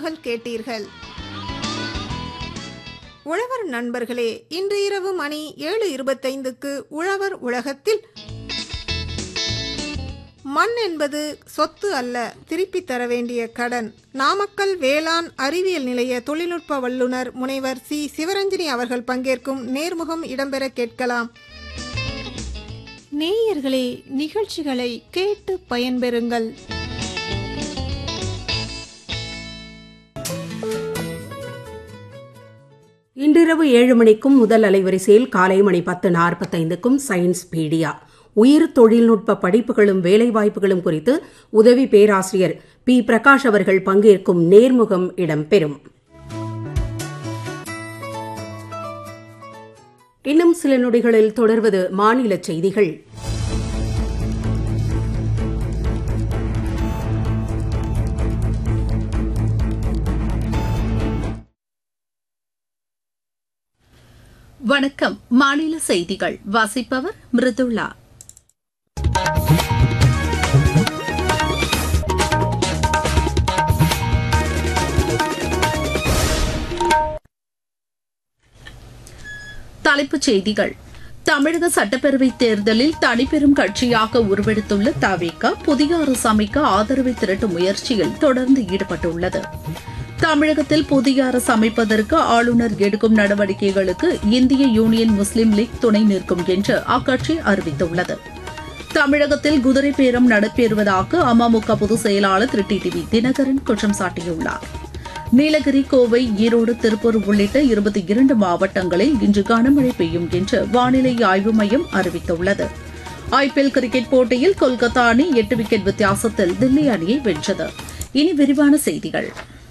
தகவல்கள் கேட்டீர்கள் உழவர் நண்பர்களே இன்று இரவு மணி ஏழு இருபத்தைந்துக்கு உழவர் உலகத்தில் மண் என்பது சொத்து அல்ல திருப்பி தர வேண்டிய கடன் நாமக்கல் வேளாண் அறிவியல் நிலைய தொழில்நுட்ப வல்லுநர் முனைவர் சி சிவரஞ்சனி அவர்கள் பங்கேற்கும் நேர்முகம் இடம்பெற கேட்கலாம் நேயர்களே நிகழ்ச்சிகளை கேட்டு பயன்பெறுங்கள் இன்றிரவு ஏழு மணிக்கும் முதல் அலைவரிசையில் காலை மணி பத்து நாற்பத்தைந்துக்கும் சயின்ஸ் பீடியா உயிர் தொழில்நுட்ப படிப்புகளும் வேலைவாய்ப்புகளும் குறித்து உதவி பேராசிரியர் பி பிரகாஷ் அவர்கள் பங்கேற்கும் நேர்முகம் இடம்பெறும் இன்னும் சில நொடிகளில் தொடர்வது மாநில செய்திகள் வணக்கம் மாநில செய்திகள் வாசிப்பவர் மிருதுளா தலைப்புச் செய்திகள் தமிழக சட்டப்பேரவை தேர்தலில் தனிப்பெரும் கட்சியாக உருவெடுத்துள்ள தவிக புதிய அரசு அமைக்க ஆதரவை திரட்டும் முயற்சியில் தொடர்ந்து ஈடுபட்டுள்ளது தமிழகத்தில் புதிய அரசு அமைப்பதற்கு ஆளுநர் எடுக்கும் நடவடிக்கைகளுக்கு இந்திய யூனியன் முஸ்லீம் லீக் துணை நிற்கும் என்று அக்கட்சி அறிவித்துள்ளது தமிழகத்தில் குதிரை பேரம் நடைபெறுவதாக அமமுக பொதுச் செயலாளர் திரு டி டிவி தினகரன் குற்றம் சாட்டியுள்ளார் நீலகிரி கோவை ஈரோடு திருப்பூர் உள்ளிட்ட இருபத்தி இரண்டு மாவட்டங்களில் இன்று கனமழை பெய்யும் என்று வானிலை ஆய்வு மையம் அறிவித்துள்ளது ஐபிஎல் கிரிக்கெட் போட்டியில் கொல்கத்தா அணி எட்டு விக்கெட் வித்தியாசத்தில் தில்லி அணியை வென்றது இனி விரிவான செய்திகள்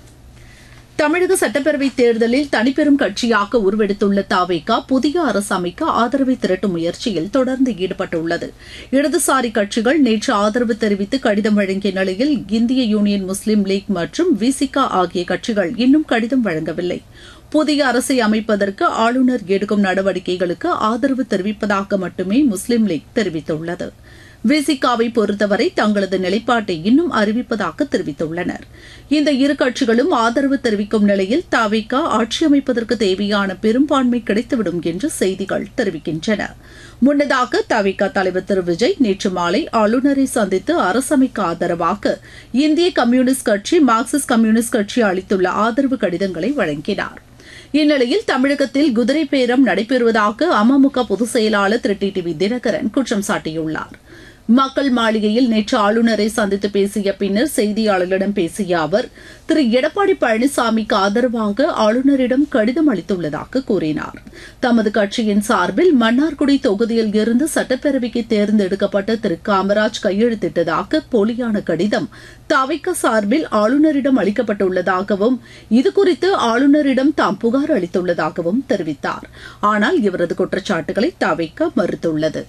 தமிழக சட்டப்பேரவை தேர்தலில் தனிப்பெரும் கட்சியாக உருவெடுத்துள்ள தாவேகா புதிய அரசு அமைக்க ஆதரவை திரட்டும் முயற்சியில் தொடர்ந்து ஈடுபட்டுள்ளது இடதுசாரி கட்சிகள் நேற்று ஆதரவு தெரிவித்து கடிதம் வழங்கிய நிலையில் இந்திய யூனியன் முஸ்லீம் லீக் மற்றும் விசிகா ஆகிய கட்சிகள் இன்னும் கடிதம் வழங்கவில்லை புதிய அரசை அமைப்பதற்கு ஆளுநர் எடுக்கும் நடவடிக்கைகளுக்கு ஆதரவு தெரிவிப்பதாக மட்டுமே முஸ்லீம் லீக் தெரிவித்துள்ளது விசிகாவை பொறுத்தவரை தங்களது நிலைப்பாட்டை இன்னும் அறிவிப்பதாக தெரிவித்துள்ளனர் இந்த இரு கட்சிகளும் ஆதரவு தெரிவிக்கும் நிலையில் தாவிகா ஆட்சி அமைப்பதற்கு தேவையான பெரும்பான்மை கிடைத்துவிடும் என்று செய்திகள் தெரிவிக்கின்றன முன்னதாக தவிக தலைவர் திரு விஜய் நேற்று மாலை ஆளுநரை சந்தித்து அரசமைக்க ஆதரவாக இந்திய கம்யூனிஸ்ட் கட்சி மார்க்சிஸ்ட் கம்யூனிஸ்ட் கட்சி அளித்துள்ள ஆதரவு கடிதங்களை வழங்கினார் இந்நிலையில் தமிழகத்தில் குதிரை பேரம் நடைபெறுவதாக அமமுக பொதுச் செயலாளர் திரு டி டிவி தினகரன் குற்றம் சாட்டியுள்ளார் மக்கள் மாளிகையில் நேற்று ஆளுநரை சந்தித்து பேசிய பின்னர் செய்தியாளர்களிடம் பேசிய அவர் திரு எடப்பாடி பழனிசாமிக்கு ஆதரவாக ஆளுநரிடம் கடிதம் அளித்துள்ளதாக கூறினார் தமது கட்சியின் சார்பில் மன்னார்குடி தொகுதியில் இருந்து சட்டப்பேரவைக்கு தேர்ந்தெடுக்கப்பட்ட திரு காமராஜ் கையெழுத்திட்டதாக போலியான கடிதம் தவிக்க சார்பில் ஆளுநரிடம் அளிக்கப்பட்டுள்ளதாகவும் இதுகுறித்து ஆளுநரிடம் தாம் புகார் அளித்துள்ளதாகவும் தெரிவித்தார் ஆனால் இவரது குற்றச்சாட்டுகளை தவிக்க மறுத்துள்ளது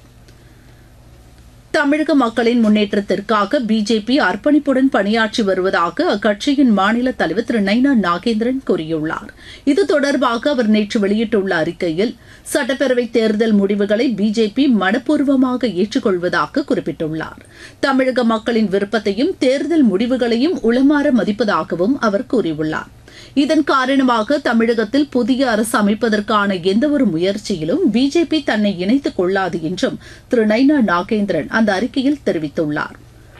தமிழக மக்களின் முன்னேற்றத்திற்காக பிஜேபி அர்ப்பணிப்புடன் பணியாற்றி வருவதாக அக்கட்சியின் மாநில தலைவர் திரு நைனா நாகேந்திரன் கூறியுள்ளார் இது தொடர்பாக அவர் நேற்று வெளியிட்டுள்ள அறிக்கையில் சட்டப்பேரவை தேர்தல் முடிவுகளை பிஜேபி மனப்பூர்வமாக ஏற்றுக்கொள்வதாக குறிப்பிட்டுள்ளார் தமிழக மக்களின் விருப்பத்தையும் தேர்தல் முடிவுகளையும் உளமாற மதிப்பதாகவும் அவர் கூறியுள்ளார் இதன் காரணமாக தமிழகத்தில் புதிய அரசு அமைப்பதற்கான எந்தவொரு முயற்சியிலும் பிஜேபி தன்னை இணைத்துக் கொள்ளாது என்றும் திரு நைனா நாகேந்திரன் அந்த அறிக்கையில் தெரிவித்துள்ளார்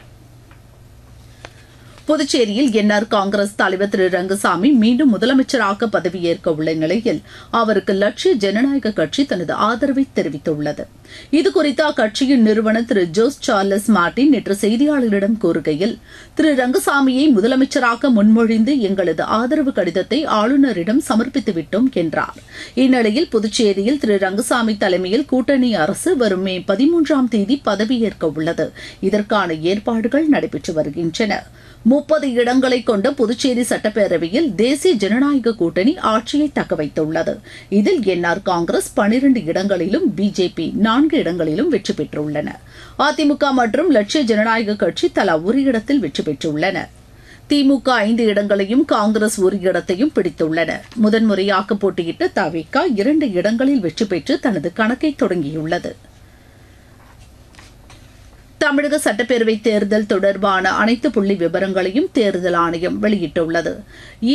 புதுச்சேரியில் என்ஆர் காங்கிரஸ் தலைவர் திரு ரங்கசாமி மீண்டும் முதலமைச்சராக பதவியேற்க உள்ள நிலையில் அவருக்கு லட்சிய ஜனநாயக கட்சி தனது ஆதரவை தெரிவித்துள்ளது இதுகுறித்து அக்கட்சியின் நிறுவனர் திரு ஜோஸ் சார்லஸ் மார்டின் நேற்று செய்தியாளர்களிடம் கூறுகையில் திரு ரங்கசாமியை முதலமைச்சராக முன்மொழிந்து எங்களது ஆதரவு கடிதத்தை ஆளுநரிடம் சமர்ப்பித்துவிட்டோம் என்றார் இந்நிலையில் புதுச்சேரியில் திரு ரங்கசாமி தலைமையில் கூட்டணி அரசு வரும் மே பதிமூன்றாம் தேதி பதவியேற்க உள்ளது இதற்கான ஏற்பாடுகள் நடைபெற்று வருகின்றன முப்பது இடங்களை கொண்ட புதுச்சேரி சட்டப்பேரவையில் தேசிய ஜனநாயக கூட்டணி ஆட்சியை தக்கவைத்துள்ளது இதில் என்ஆர் காங்கிரஸ் பனிரண்டு இடங்களிலும் பிஜேபி நான்கு இடங்களிலும் வெற்றி பெற்றுள்ளன அதிமுக மற்றும் லட்சிய ஜனநாயக கட்சி தலா ஒரு இடத்தில் வெற்றி பெற்றுள்ளன திமுக ஐந்து இடங்களையும் காங்கிரஸ் ஒரு இடத்தையும் பிடித்துள்ளன முதன்முறையாக போட்டியிட்ட தவிக இரண்டு இடங்களில் வெற்றி பெற்று தனது கணக்கை தொடங்கியுள்ளது தமிழக சட்டப்பேரவை தேர்தல் தொடர்பான அனைத்து புள்ளி விவரங்களையும் தேர்தல் ஆணையம் வெளியிட்டுள்ளது